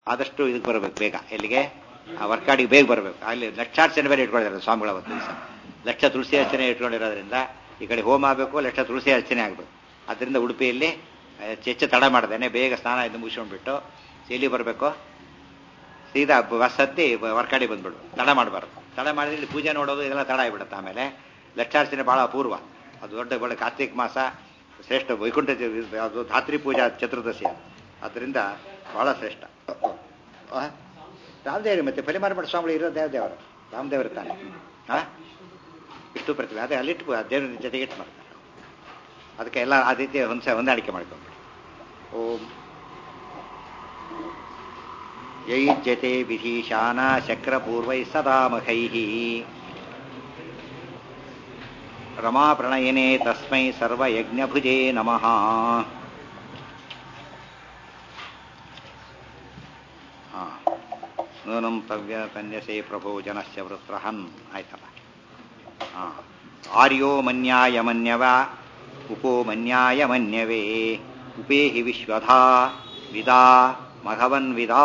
ಆದಷ್ಟು ಇದಕ್ಕೆ ಬರಬೇಕು ಬೇಗ ಎಲ್ಲಿಗೆ ಆ ವರ್ಕಾಡಿಗೆ ಬೇಗ ಬರಬೇಕು ಅಲ್ಲಿ ಲಕ್ಷಾರ್ಚನೆ ಬೇರೆ ಇಟ್ಕೊಂಡಿದ್ದಾರೆ ಸ್ವಾಮಿಗಳ ಅವತ್ತು ದಿವಸ ಲಕ್ಷ ತುಳಸಿ ಅರ್ಚನೆ ಇಟ್ಕೊಂಡಿರೋದ್ರಿಂದ ಈ ಕಡೆ ಹೋಮ ಆಗಬೇಕು ಲಕ್ಷ ತುಳಸಿ ಅರ್ಚನೆ ಆಗಬೇಕು ಅದರಿಂದ ಉಡುಪಿಯಲ್ಲಿ ಹೆಚ್ಚು ತಡ ಮಾಡ್ದೇನೆ ಬೇಗ ಸ್ನಾನ ಇದು ಮುಗಿಸ್ಕೊಂಡ್ಬಿಟ್ಟು ಎಲ್ಲಿ ಬರಬೇಕು ಸೀದಾ ಬಸ್ ಹತ್ತಿ ವರ್ಕಾಡಿ ಬಂದ್ಬಿಡು ತಡ ಮಾಡಬಾರ್ದು ತಡ ಮಾಡಿದ್ರೆ ಇಲ್ಲಿ ಪೂಜೆ ನೋಡೋದು ಇದೆಲ್ಲ ತಡ ಆಗಿಬಿಡುತ್ತೆ ಆಮೇಲೆ ಲಕ್ಷಾರ್ಚನೆ ಬಹಳ ಅಪೂರ್ವ ಅದು ದೊಡ್ಡ ಒಳ್ಳೆ ಕಾರ್ತಿಕ ಮಾಸ ಶ್ರೇಷ್ಠ ವೈಕುಂಠ ಅದು ಧಾತ್ರಿ ಪೂಜಾ ಚತುರ್ದಶಿ ಅದು ಅದರಿಂದ ಬಹಳ ಶ್ರೇಷ್ಠ ಆ? ರಾಮದೇವ್ರಿ ಮತ್ತೆ ಫಲಿಮಾರಮಠ ಸ್ವಾಮಿಗಳು ಇರೋದು ಯಾವ ದೇವರು ರಾಮದೇವರು ತಾನೆ ಹಾ ಇಷ್ಟು ಪ್ರತಿಭೆ ಅದೇ ಅಲ್ಲಿಟ್ಟು ದೇವ್ರ ಜೊತೆಗೆ ಇಟ್ಟು ಮಾಡ್ತಾರೆ ಅದಕ್ಕೆ ಎಲ್ಲ ಆ ರೀತಿ ಹೊಂಸ ಹೊಂದಾಣಿಕೆ ಮಾಡ್ಕೊಂಡು ಓಂ ಯೈಜ್ಯತೆ ವಿಧೀಶಾನ ಶಕ್ರಪೂರ್ವೈ ಸದಾಮಖೈ ರಮಾಪ್ರಣಯನೆ ತಸ್ಮೈ ಸರ್ವಯಜ್ಞಭುಜೇ ನಮಃ ಹಾ ನೂನಂ ತವ್ಯ ಕನ್ಯಸೆ ಪ್ರಭೋ ಜನಸ್ಯ ವೃತ್ರಹನ್ ಆಯ್ತಲ್ಲ ಹಾ ಆರ್ಯೋ ಮನ್ಯಾಯ ಮನ್ಯವ ಉಪೋ ಮನ್ಯಾಯ ಮನ್ಯವೇ ಉಪೇಹಿ ವಿಶ್ವಧಾ ವಿದಾ ಮಘವನ್ ವಿದಾ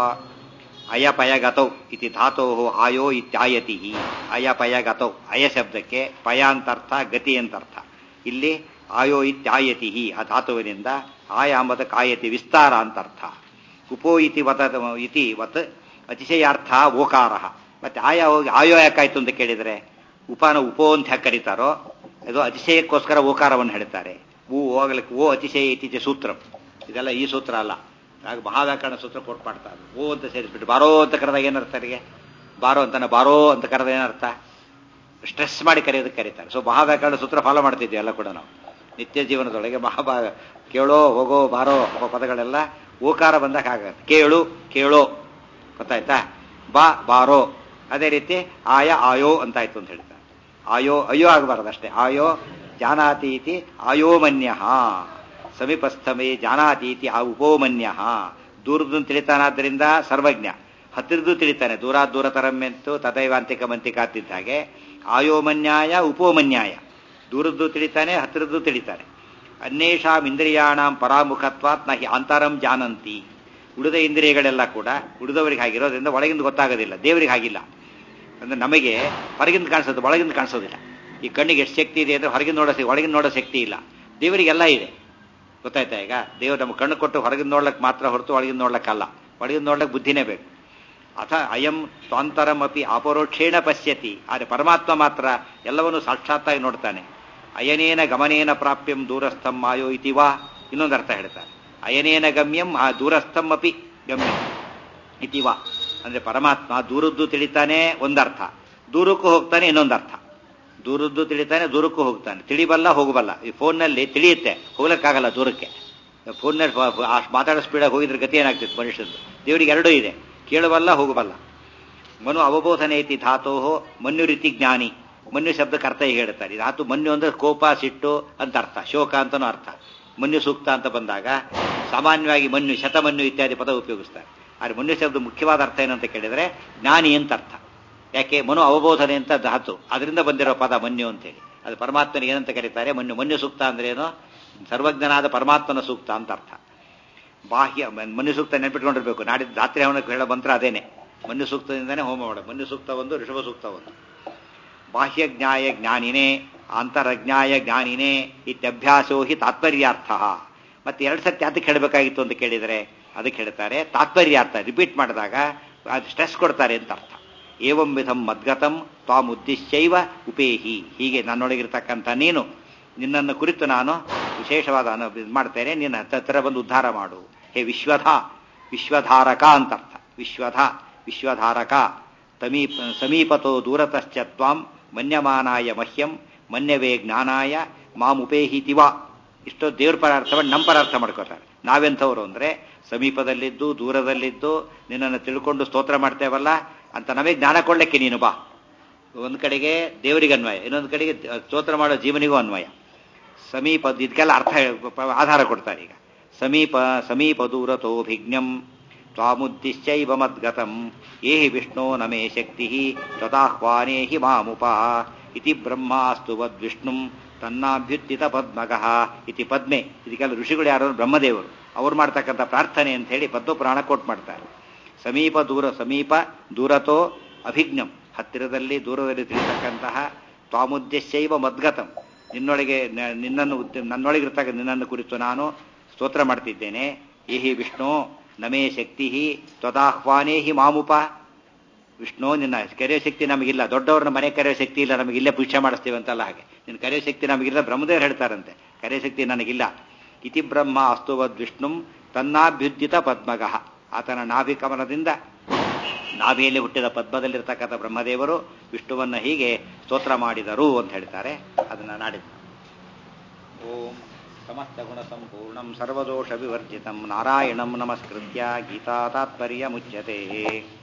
ಅಯಪಯಗತೌ ಇತಿ ಧಾತೋ ಆಯೋ ಇತ್ಯಾಯತಿ ಅಯಪಯಗತೌ ಅಯ ಶಬ್ದಕ್ಕೆ ಪಯ ಅಂತರ್ಥ ಗತಿ ಅಂತರ್ಥ ಇಲ್ಲಿ ಆಯೋ ಇತ್ಯಾಯತಿ ಆ ಧಾತುವಿನಿಂದ ಆಯ ಅಂಬದ ಕಾಯತಿ ವಿಸ್ತಾರ ಅಂತರ್ಥ ಉಪೋ ಇತಿ ವತ ಇತಿ ವತ್ ಅತಿಶಯಾರ್ಥ ಓಕಾರ ಮತ್ತೆ ಆಯ ಹೋಗಿ ಆಯೋ ಯಾಕಾಯ್ತು ಅಂತ ಕೇಳಿದರೆ ಉಪಾನ ಉಪೋ ಅಂತ ಯಾಕೆ ಕರೀತಾರೋ ಅದು ಅತಿಶಯಕ್ಕೋಸ್ಕರ ಓಕಾರವನ್ನು ಹೇಳ್ತಾರೆ ಹೂ ಹೋಗ್ಲಿಕ್ಕೆ ಓ ಅತಿಶಯ ಇತ್ತೀಚೆ ಸೂತ್ರ ಇದೆಲ್ಲ ಈ ಸೂತ್ರ ಅಲ್ಲ ಆಗ ಮಹಾವ್ಯಾಕರಣ ಸೂತ್ರ ಕೊಟ್ಟು ಮಾಡ್ತಾರೆ ಓ ಅಂತ ಸೇರಿಸ್ಬಿಟ್ಟು ಬಾರೋ ಅಂತ ಕರೆದಾಗ ಏನರ್ಥ ಅವರಿಗೆ ಬಾರೋ ಅಂತಾನೆ ಬಾರೋ ಅಂತ ಕರೆದ ಏನರ್ಥ ಸ್ಟ್ರೆಸ್ ಮಾಡಿ ಕರೆಯೋದಕ್ಕೆ ಕರೀತಾರೆ ಸೊ ಮಹಾವ್ಯಾಕರಣ ಸೂತ್ರ ಫಾಲೋ ಮಾಡ್ತಿದ್ವಿ ಎಲ್ಲ ಕೂಡ ನಾವು ನಿತ್ಯ ಜೀವನದೊಳಗೆ ಮಹಾಭಾ ಕೇಳೋ ಹೋಗೋ ಬಾರೋ ಅನ್ನೋ ಪದಗಳೆಲ್ಲ ಓಕಾರ ಬಂದಾಗ ಆಗತ್ತೆ ಕೇಳು ಕೇಳೋ ಗೊತ್ತಾಯ್ತಾ ಬಾ ಬಾರೋ ಅದೇ ರೀತಿ ಆಯ ಆಯೋ ಅಂತಾಯ್ತು ಅಂತ ಹೇಳ್ತಾರೆ ಆಯೋ ಅಯ್ಯೋ ಆಗಬಾರದು ಅಷ್ಟೇ ಆಯೋ ಜಾನಾತೀತಿ ಆಯೋಮನ್ಯ ಸಮೀಪಸ್ಥಮೇ ಜಾನಾತೀತಿ ಆ ಉಪೋಮನ್ಯ ದೂರದ್ದು ತಿಳಿತಾನಾದ್ರಿಂದ ಸರ್ವಜ್ಞ ಹತ್ತಿರದ್ದು ತಿಳಿತಾನೆ ದೂರ ದೂರ ತರಮ್ಮೆಂತು ತದೈವಾಂತಿಕ ಮಂತಿಕಾತಿದ್ದ ಹಾಗೆ ಆಯೋಮನ್ಯಾಯ ಉಪೋಮನ್ಯಾಯ ದೂರದ್ದು ತಿಳಿತಾನೆ ಹತ್ತಿರದ್ದು ತಿಳಿತಾನೆ ಅನ್ಯೇಷಾಂ ಇಂದ್ರಿಯಾಣಾಂ ಪರಾಮುಖತ್ವಾತ್ ನ ಹಿ ಅಂತರಂ ಜಾನಂತಿ ಉಳಿದ ಇಂದ್ರಿಯಗಳೆಲ್ಲ ಕೂಡ ಉಳಿದವರಿಗೆ ಆಗಿರೋದ್ರಿಂದ ಒಳಗಿಂದ ಗೊತ್ತಾಗೋದಿಲ್ಲ ದೇವರಿಗೆ ಆಗಿಲ್ಲ ಅಂದ್ರೆ ನಮಗೆ ಹೊರಗಿಂದ ಕಾಣಿಸೋದು ಒಳಗಿಂದ ಕಾಣಿಸೋದಿಲ್ಲ ಈ ಕಣ್ಣಿಗೆ ಎಷ್ಟು ಶಕ್ತಿ ಇದೆ ಅಂದ್ರೆ ಹೊರಗಿಂದ ನೋಡೋ ಒಳಗಿಂದ ನೋಡೋ ಶಕ್ತಿ ಇಲ್ಲ ದೇವರಿಗೆಲ್ಲ ಇದೆ ಗೊತ್ತಾಯ್ತಾ ಈಗ ದೇವರು ನಮ್ಮ ಕಣ್ಣು ಕೊಟ್ಟು ಹೊರಗಿಂದ ನೋಡ್ಲಕ್ಕೆ ಮಾತ್ರ ಹೊರತು ಒಳಗಿಂದ ನೋಡ್ಲಕ್ಕಲ್ಲ ಒಳಗಿಂದ ನೋಡ್ಲಕ್ಕೆ ಬುದ್ಧಿನೇ ಬೇಕು ಅಥ ಅಯಂ ಸ್ವಾಂತರಂ ಅಪಿ ಅಪರೋಕ್ಷೇಣ ಪಶ್ಯತಿ ಆದರೆ ಪರಮಾತ್ಮ ಮಾತ್ರ ಎಲ್ಲವನ್ನೂ ಸಾಕ್ಷಾತ್ತಾಗಿ ನೋಡ್ತಾನೆ ಅಯನೇನ ಗಮನೇನ ಪ್ರಾಪ್ಯಂ ದೂರಸ್ಥಂ ಆಯೋ ಇತಿ ವಾ ಇನ್ನೊಂದು ಅರ್ಥ ಹೇಳ್ತಾರೆ ಅಯನೇನ ಗಮ್ಯಂ ಆ ದೂರಸ್ಥಂ ಅಪಿ ಗಮ್ಯಂ ಇತಿ ವಾ ಅಂದ್ರೆ ಪರಮಾತ್ಮ ದೂರದ್ದು ತಿಳಿತಾನೆ ಒಂದರ್ಥ ದೂರಕ್ಕೂ ಹೋಗ್ತಾನೆ ಇನ್ನೊಂದರ್ಥ ದೂರದ್ದು ತಿಳಿತಾನೆ ದೂರಕ್ಕೂ ಹೋಗ್ತಾನೆ ತಿಳಿಬಲ್ಲ ಹೋಗಬಲ್ಲ ಈ ಫೋನ್ನಲ್ಲಿ ತಿಳಿಯುತ್ತೆ ಹೋಗ್ಲಿಕ್ಕಾಗಲ್ಲ ದೂರಕ್ಕೆ ಫೋನ್ನಲ್ಲಿ ಅಷ್ಟು ಮಾತಾಡೋ ಸ್ಪೀಡಾಗಿ ಹೋಗಿದ್ರೆ ಗತಿ ಏನಾಗ್ತಿತ್ತು ಮನುಷ್ಯದ್ದು ದೇವರಿಗೆ ಎರಡೂ ಇದೆ ಕೇಳಬಲ್ಲ ಹೋಗಬಲ್ಲ ಮನು ಅವಬೋಧನೆ ಐತಿ ಧಾತೋ ಮನ್ಯು ರೀತಿ ಜ್ಞಾನಿ ಮನ್ಯು ಶಬ್ದಕ್ಕೆ ಅರ್ಥ ಈಗ ಹೇಳ್ತಾರೆ ಧಾತು ಮನ್ಯು ಅಂದ್ರೆ ಕೋಪ ಸಿಟ್ಟು ಅಂತ ಅರ್ಥ ಶೋಕ ಅಂತನೂ ಅರ್ಥ ಮನ್ಯು ಸೂಕ್ತ ಅಂತ ಬಂದಾಗ ಸಾಮಾನ್ಯವಾಗಿ ಮನ್ಯು ಶತಮನ್ಯು ಇತ್ಯಾದಿ ಪದ ಉಪಯೋಗಿಸ್ತಾರೆ ಆದರೆ ಮನ್ಯು ಶಬ್ದ ಮುಖ್ಯವಾದ ಅರ್ಥ ಏನಂತ ಕೇಳಿದ್ರೆ ಜ್ಞಾನಿ ಅಂತ ಅರ್ಥ ಯಾಕೆ ಮನು ಅವಬೋಧನೆ ಅಂತ ಧಾತು ಅದರಿಂದ ಬಂದಿರೋ ಪದ ಮನ್ಯು ಅಂತೇಳಿ ಅದು ಪರಮಾತ್ಮನಿಗೆ ಏನಂತ ಕರೀತಾರೆ ಮನ್ಯು ಮನ್ಯು ಸೂಕ್ತ ಅಂದ್ರೆ ಏನು ಸರ್ವಜ್ಞನಾದ ಪರಮಾತ್ಮನ ಸೂಕ್ತ ಅಂತ ಅರ್ಥ ಬಾಹ್ಯ ಮನ್ಯು ಸೂಕ್ತ ನೆನ್ಪಿಟ್ಕೊಂಡಿರ್ಬೇಕು ನಾಡಿದ್ದು ರಾತ್ರಿ ಹವನಕ್ಕೆ ಹೇಳೋ ಮಂತ್ರ ಅದೇನೆ ಮನ್ಯು ಸೂಕ್ತದಿಂದನೇ ಹೋಮ ಮಾಡೋದು ಮನ್ಯು ಸೂಕ್ತ ಒಂದು ಋಷಭ ಸೂಕ್ತ ಒಂದು ಬಾಹ್ಯ ಜ್ಞಾಯ ಜ್ಞಾನಿನೇ ಅಂತರಜ್ಞಾಯ ಜ್ಞಾನಿನೇ ಇತ್ಯಭ್ಯಾಸೋ ಹಿ ತಾತ್ಪರ್ಯಾರ್ಥ ಮತ್ತೆ ಎರಡು ಸತಿ ಅದಕ್ಕೆ ಹೇಳಬೇಕಾಗಿತ್ತು ಅಂತ ಕೇಳಿದರೆ ಅದಕ್ಕೆ ಹೇಳ್ತಾರೆ ತಾತ್ಪರ್ಯಾರ್ಥ ರಿಪೀಟ್ ಮಾಡಿದಾಗ ಅದು ಸ್ಟ್ರೆಸ್ ಕೊಡ್ತಾರೆ ಅಂತ ಅರ್ಥ ಏವಂ ವಿಧಂ ಮದ್ಗತಂ ತ್ವಾಮ್ ಉದ್ದೇಶ್ಯೈವ ಉಪೇಹಿ ಹೀಗೆ ನನ್ನೊಳಗಿರ್ತಕ್ಕಂಥ ನೀನು ನಿನ್ನನ್ನು ಕುರಿತು ನಾನು ವಿಶೇಷವಾದ ಅನು ಇದು ಮಾಡ್ತೇನೆ ನಿನ್ನ ಹತ್ತಿರ ಬಂದು ಉದ್ಧಾರ ಮಾಡು ಹೇ ವಿಶ್ವಧ ವಿಶ್ವಧಾರಕ ಅಂತರ್ಥ ವಿಶ್ವಧ ವಿಶ್ವಧಾರಕ ಸಮೀಪ ಸಮೀಪತೋ ದೂರತಶ್ಚ ತ್ವಾಂ ಮನ್ಯಮಾನಾಯ ಮಹ್ಯಂ ಮನ್ಯವೇ ಜ್ಞಾನಾಯ ಮಾಮುಪೇಹಿತಿವ ಇಷ್ಟೋ ದೇವ್ರ ಪರಾರ್ಥವನ್ನು ನಮ್ಮ ಪರಾರ್ಥ ಮಾಡ್ಕೋತಾರೆ ನಾವೆಂಥವ್ರು ಅಂದ್ರೆ ಸಮೀಪದಲ್ಲಿದ್ದು ದೂರದಲ್ಲಿದ್ದು ನಿನ್ನನ್ನು ತಿಳ್ಕೊಂಡು ಸ್ತೋತ್ರ ಮಾಡ್ತೇವಲ್ಲ ಅಂತ ನಮಗೆ ಜ್ಞಾನ ಕೊಡ್ಲಿಕ್ಕೆ ನೀನು ಬಾ ಒಂದು ಕಡೆಗೆ ದೇವರಿಗೆ ಅನ್ವಯ ಇನ್ನೊಂದು ಕಡೆಗೆ ಸ್ತೋತ್ರ ಮಾಡೋ ಜೀವನಿಗೂ ಅನ್ವಯ ಸಮೀಪ ಇದಕ್ಕೆಲ್ಲ ಅರ್ಥ ಆಧಾರ ಕೊಡ್ತಾರೆ ಈಗ ಸಮೀಪ ಸಮೀಪ ದೂರತೋಭಿಜ್ಞಂ ತ್ವಾಮುದ್ದಿಶ್ಚೈವ ಮದ್ಗತಂ ಏಹಿ ವಿಷ್ಣೋ ನಮೇ ಶಕ್ತಿ ತದಾಹ್ವಾನೇ ಹಿ ಮಾಮುಪ ಇತಿ ಬ್ರಹ್ಮಾಸ್ತು ವದ್ವಿಷ್ಣುಂ ತನ್ನಾಭ್ಯುತ್ತಿತ ಪದ್ಮಗಃ ಇತಿ ಪದ್ಮೆ ಇದಕ್ಕೆಲ್ಲ ಋಷಿಗಳು ಯಾರು ಬ್ರಹ್ಮದೇವರು ಅವ್ರು ಮಾಡ್ತಕ್ಕಂಥ ಪ್ರಾರ್ಥನೆ ಅಂತ ಹೇಳಿ ಪದ್ಮಪುರಾಣ ಕೋಟ್ ಮಾಡ್ತಾರೆ ಸಮೀಪ ದೂರ ಸಮೀಪ ದೂರತೋ ಅಭಿಜ್ಞಂ ಹತ್ತಿರದಲ್ಲಿ ದೂರದಲ್ಲಿ ತಿಳಿತಕ್ಕಂತಹ ತ್ವಾಮುದ್ದೇಶೈವ ಮದ್ಗತಂ ನಿನ್ನೊಳಗೆ ನ- ನಿನ್ನನ್ನು ಉದ್ದ- ನನ್ನೊಳಗಿರ್ತಕ್ಕ ನಿನ್ನನ್ನು ಕುರಿತು ನಾನು ಸ್ತೋತ್ರ ಮಾಡ್ತಿದ್ದೇನೆ ಏಹಿ ವಿಷ್ಣು ನಮೇ ಶಕ್ತಿ ತ್ವದಾಹ್ವಾನೇ ಹಿ ಮಾಮುಪ ವಿಷ್ಣು ನಿನ್ನ ಕರೆಯೋ ಶಕ್ತಿ ನಮಗಿಲ್ಲ ದೊಡ್ಡವ್ರನ್ನ ಮನೆ ಕರೆಯೋ ಶಕ್ತಿ ಇಲ್ಲ ನಮಗೆ ಇಲ್ಲೇ ಪೂಜೆ ಮಾಡಿಸ್ತೀವಿ ಅಂತಲ್ಲ ಹಾಗೆ ನಿನ್ನ ಕರೆಯೋ ಶಕ್ತಿ ನಮಗಿಲ್ಲ ಬ್ರಹ್ಮದೇವರು ಹೇಳ್ತಾರಂತೆ ಕರೆಯೋ ಶಕ್ತಿ ನನಗಿಲ್ಲ ಇತಿ ಬ್ರಹ್ಮ ಅಸ್ತುವದ್ ವಿಷ್ಣು ತನ್ನಾಭ್ಯುದ್ಧಿತ ಪದ್ಮಗಃ ಆತನ ನಾಭಿಕಮನದಿಂದ ನಾಭಿಯಲ್ಲಿ ಹುಟ್ಟಿದ ಪದ್ಮದಲ್ಲಿರ್ತಕ್ಕಂಥ ಬ್ರಹ್ಮದೇವರು ವಿಷ್ಣುವನ್ನ ಹೀಗೆ ಸ್ತೋತ್ರ ಮಾಡಿದರು ಅಂತ ಹೇಳ್ತಾರೆ ಅದನ್ನ ನಾಡಿದ್ದು ಓಂ ಸಮಸ್ತ ಗುಣ ಸಂಪೂರ್ಣಂ ಸರ್ವದೋಷ ವಿವರ್ಜಿತಂ ನಾರಾಯಣಂ ನಮಸ್ಕೃತ್ಯ ಗೀತಾ ತಾತ್ಪರ್ಯ ಮುಚ್ಯತೆ